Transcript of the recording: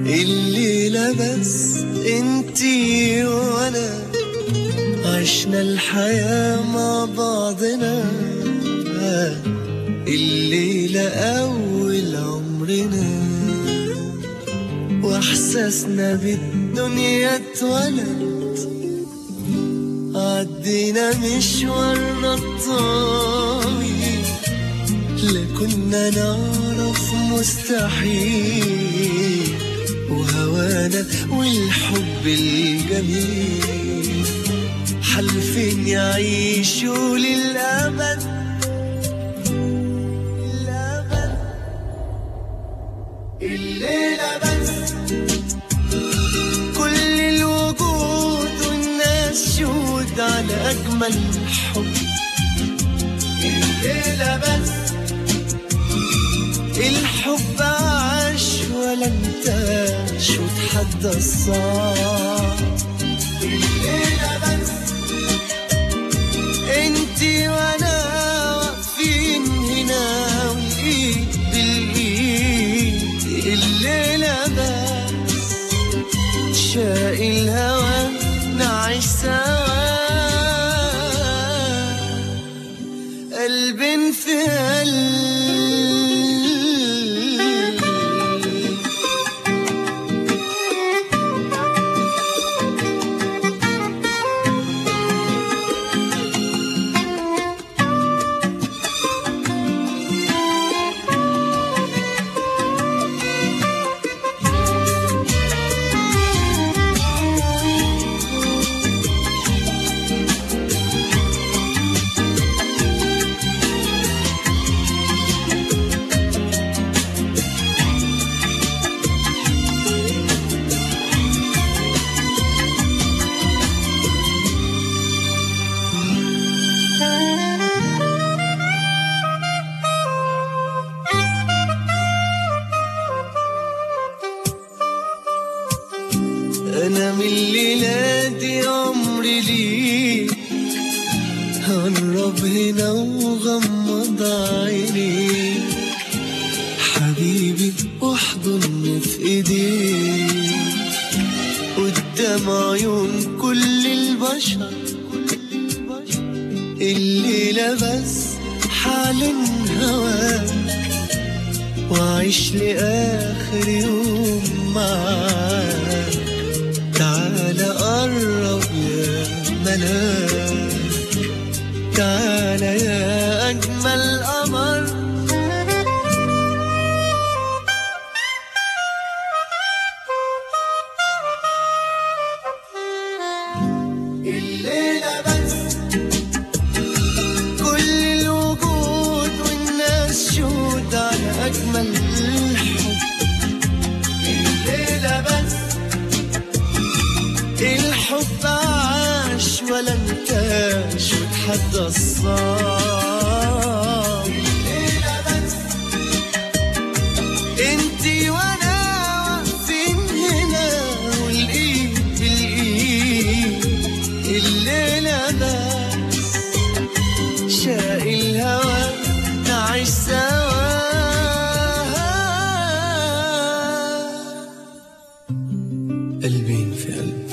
الليلة بس انتي وانا عشنا الحياة مع بعضنا الليلة أول عمرنا وإحساسنا بالدنيا اتولد عدينا مشوارنا الطويل لا كنا نعرف مستحيل وهوانا والحب الجميل حلفين يعيشوا للأبد للأبد الليلة بس كل الوجود والناس شهود على أجمل حب الليلة بس الحب عاش ولا انتاش وتحدى الصعب الليلة بس انتي وانا واقفين هنا والايد بالايد الليلة بس شاقي الهوى نعيش سوا قلب في قلب أنا من الليلة دي عمري ليك هنرب هنا وغمض عينيك حبيبي واحضني في ايديك قدام عيون كل البشر الليلة بس حال هواك وعيش لآخر يوم معاك تعال قرب يا ملاك تعال يا أجمل قمر الليلة بس كل الوجود والناس شهود على أجمل الحب الليلة بس الحب عاش ولا انتاش وتحدى الصعب الليلة بس انتي وانا واقفين هنا والايد بالايد الليلة بس شاقي الهوى نعيش سوا قلبين في قلب